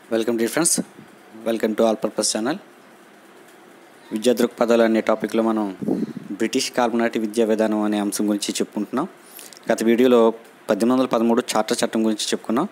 welcome the friends welcome to all purpose channel విద్యా దృక్పథాలు అనే టాపిక్లో మనం బ్రిటిష్ కాలం నాటి విద్యా విధానం అనే అంశం గురించి చెప్పుకుంటున్నాం గత వీడియోలో పద్దెనిమిది వందల పదమూడు చార్టర్ చట్టం గురించి చెప్పుకున్నాం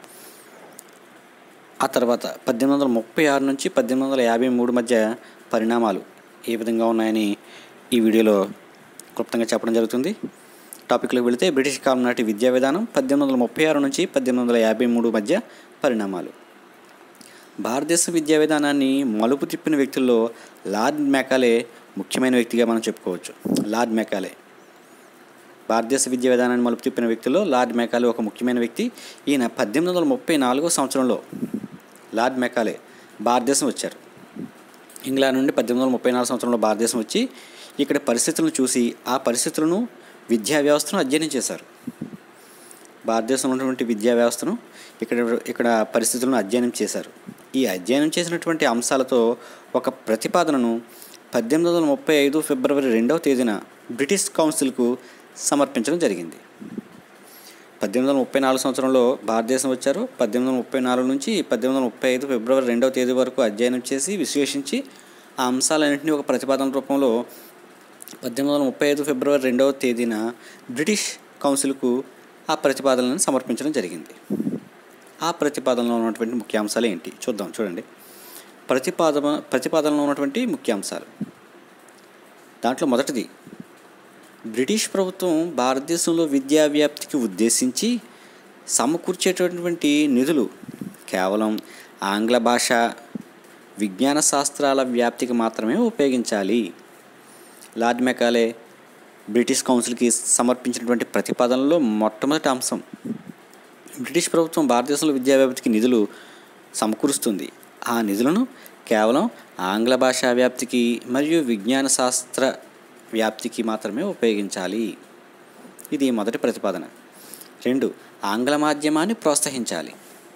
ఆ తర్వాత పద్దెనిమిది వందల ముప్పై ఆరు నుంచి పద్దెనిమిది వందల యాభై మూడు మధ్య పరిణామాలు ఏ విధంగా ఉన్నాయని ఈ వీడియోలో క్లుప్తంగా చెప్పడం జరుగుతుంది టాపిక్లోకి వెళితే బ్రిటిష్ కాలం నాటి విద్యా విధానం పద్దెనిమిది వందల ముప్పై ఆరు నుంచి పద్దెనిమిది వందల యాభై మూడు మధ్య పరిణామాలు భారతదేశ విద్యా విధానాన్ని మలుపు తిప్పిన వ్యక్తుల్లో లార్డ్ మెకాలే ముఖ్యమైన వ్యక్తిగా మనం చెప్పుకోవచ్చు లార్డ్ మెకాలే భారతదేశ విద్యా విధానాన్ని మలుపు తిప్పిన వ్యక్తుల్లో లార్డ్ మెకాలే ఒక ముఖ్యమైన వ్యక్తి ఈయన పద్దెనిమిది వందల ముప్పై నాలుగో సంవత్సరంలో లార్డ్ మెకాలే భారతదేశం వచ్చారు ఇంగ్లాండ్ నుండి పద్దెనిమిది వందల ముప్పై నాలుగు సంవత్సరంలో భారతదేశం వచ్చి ఇక్కడ పరిస్థితులను చూసి ఆ పరిస్థితులను విద్యా వ్యవస్థను అధ్యయనం చేశారు భారతదేశంలో ఉన్నటువంటి విద్యా వ్యవస్థను ఇక్కడ ఇక్కడ పరిస్థితులను అధ్యయనం చేశారు ఈ అధ్యయనం చేసినటువంటి అంశాలతో ఒక ప్రతిపాదనను పద్దెనిమిది వందల ముప్పై ఐదు ఫిబ్రవరి రెండవ తేదీన బ్రిటిష్ కౌన్సిల్కు సమర్పించడం జరిగింది పద్దెనిమిది వందల ముప్పై నాలుగు సంవత్సరంలో భారతదేశం వచ్చారు పద్దెనిమిది వందల ముప్పై నాలుగు నుంచి పద్దెనిమిది వందల ముప్పై ఐదు ఫిబ్రవరి రెండవ తేదీ వరకు అధ్యయనం చేసి విశ్లేషించి ఆ అంశాలన్నింటినీ ఒక ప్రతిపాదన రూపంలో పద్దెనిమిది వందల ముప్పై ఐదు ఫిబ్రవరి రెండవ తేదీన బ్రిటిష్ కౌన్సిల్కు ఆ ప్రతిపాదనలను సమర్పించడం జరిగింది ఆ ప్రతిపాదనలో ఉన్నటువంటి ముఖ్యాంశాలు ఏంటి చూద్దాం చూడండి ప్రతిపాదన ప్రతిపాదనలో ఉన్నటువంటి ముఖ్యాంశాలు దాంట్లో మొదటిది బ్రిటిష్ ప్రభుత్వం భారతదేశంలో విద్యా వ్యాప్తికి ఉద్దేశించి సమకూర్చేటటువంటి నిధులు కేవలం ఆంగ్ల భాష విజ్ఞాన శాస్త్రాల వ్యాప్తికి మాత్రమే ఉపయోగించాలి లార్డ్ మెకాలే బ్రిటిష్ కౌన్సిల్కి సమర్పించినటువంటి ప్రతిపాదనలో మొట్టమొదటి అంశం బ్రిటిష్ ప్రభుత్వం భారతదేశంలో విద్యా వ్యాప్తికి నిధులు సమకూరుస్తుంది ఆ నిధులను కేవలం ఆంగ్ల భాషా వ్యాప్తికి మరియు విజ్ఞాన శాస్త్ర వ్యాప్తికి మాత్రమే ఉపయోగించాలి ఇది మొదటి ప్రతిపాదన రెండు ఆంగ్ల మాధ్యమాన్ని ప్రోత్సహించాలి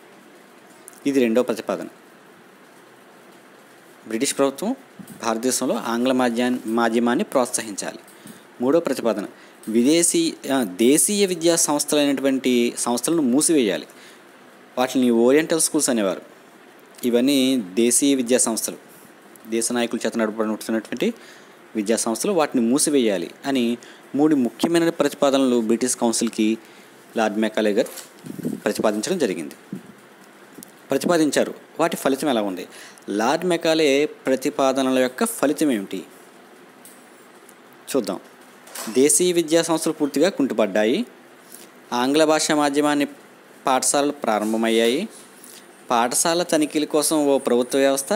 ఇది రెండో ప్రతిపాదన బ్రిటిష్ ప్రభుత్వం భారతదేశంలో ఆంగ్ల మాధ్యా మాధ్యమాన్ని ప్రోత్సహించాలి మూడో ప్రతిపాదన విదేశీ దేశీయ విద్యా సంస్థలైనటువంటి సంస్థలను మూసివేయాలి వాటిని ఓరియంటల్ స్కూల్స్ అనేవారు ఇవన్నీ దేశీయ విద్యా సంస్థలు దేశ నాయకుల చేత నడపబడుతున్నటువంటి విద్యా సంస్థలు వాటిని మూసివేయాలి అని మూడు ముఖ్యమైన ప్రతిపాదనలు బ్రిటిష్ కౌన్సిల్కి లార్డ్ మెకాలే గారు ప్రతిపాదించడం జరిగింది ప్రతిపాదించారు వాటి ఫలితం ఎలా ఉంది లార్డ్ మెకాలే ప్రతిపాదనల యొక్క ఫలితం ఏమిటి చూద్దాం దేశీయ విద్యా సంస్థలు పూర్తిగా కుంటుపడ్డాయి ఆంగ్ల భాష మాధ్యమాన్ని పాఠశాలలు ప్రారంభమయ్యాయి పాఠశాల తనిఖీల కోసం ఓ ప్రభుత్వ వ్యవస్థ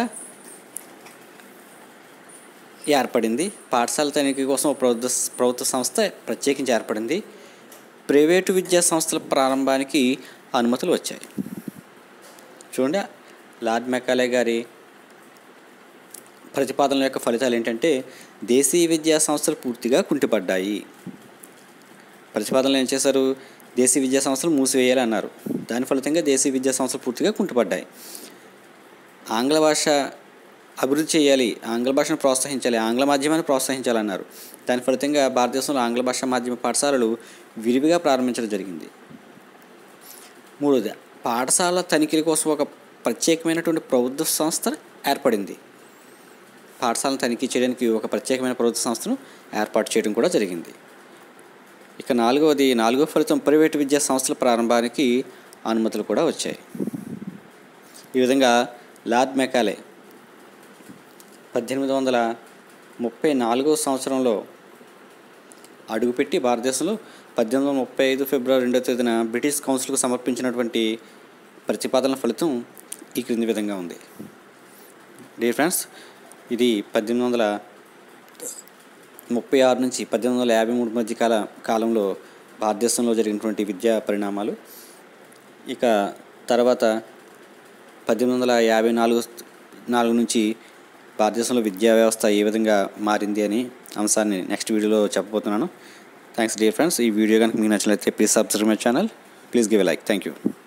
ఏర్పడింది పాఠశాల తనిఖీ కోసం ఓ ప్రభుత్వ ప్రభుత్వ సంస్థ ప్రత్యేకించి ఏర్పడింది ప్రైవేటు విద్యా సంస్థల ప్రారంభానికి అనుమతులు వచ్చాయి చూడండి లార్డ్ మెకాలే గారి ప్రతిపాదనల యొక్క ఫలితాలు ఏంటంటే దేశీయ విద్యా సంస్థలు పూర్తిగా కుంటిపడ్డాయి ప్రతిపాదనలు ఏం చేశారు దేశీయ విద్యా సంస్థలు మూసివేయాలి అన్నారు దాని ఫలితంగా దేశీయ విద్యా సంస్థలు పూర్తిగా కుంటుపడ్డాయి ఆంగ్ల భాష అభివృద్ధి చేయాలి ఆంగ్ల భాషను ప్రోత్సహించాలి ఆంగ్ల మాధ్యమాన్ని ప్రోత్సహించాలన్నారు దాని ఫలితంగా భారతదేశంలో ఆంగ్ల భాష మాధ్యమ పాఠశాలలు విరివిగా ప్రారంభించడం జరిగింది మూడోది పాఠశాల తనిఖీల కోసం ఒక ప్రత్యేకమైనటువంటి ప్రభుత్వ సంస్థ ఏర్పడింది పాఠశాలను తనిఖీ చేయడానికి ఒక ప్రత్యేకమైన ప్రభుత్వ సంస్థను ఏర్పాటు చేయడం కూడా జరిగింది ఇక నాలుగవది నాలుగో ఫలితం ప్రైవేటు విద్యా సంస్థల ప్రారంభానికి అనుమతులు కూడా వచ్చాయి ఈ విధంగా లార్డ్ మెకాలే పద్దెనిమిది వందల ముప్పై నాలుగో సంవత్సరంలో అడుగుపెట్టి భారతదేశంలో పద్దెనిమిది వందల ముప్పై ఐదు ఫిబ్రవరి రెండో తేదీన బ్రిటిష్ కౌన్సిల్కు సమర్పించినటువంటి ప్రతిపాదన ఫలితం ఈ క్రింది విధంగా ఉంది డియర్ ఫ్రెండ్స్ ఇది పద్దెనిమిది వందల ముప్పై ఆరు నుంచి పద్దెనిమిది వందల యాభై మూడు మధ్య కాల కాలంలో భారతదేశంలో జరిగినటువంటి విద్యా పరిణామాలు ఇక తర్వాత పద్దెనిమిది వందల యాభై నాలుగు నాలుగు నుంచి భారతదేశంలో విద్యా వ్యవస్థ ఏ విధంగా మారింది అని అంశాన్ని నెక్స్ట్ వీడియోలో చెప్పబోతున్నాను థ్యాంక్స్ డియర్ ఫ్రెండ్స్ ఈ వీడియో కనుక మీకు నచ్చినట్లయితే please subscribe my channel please give a like thank you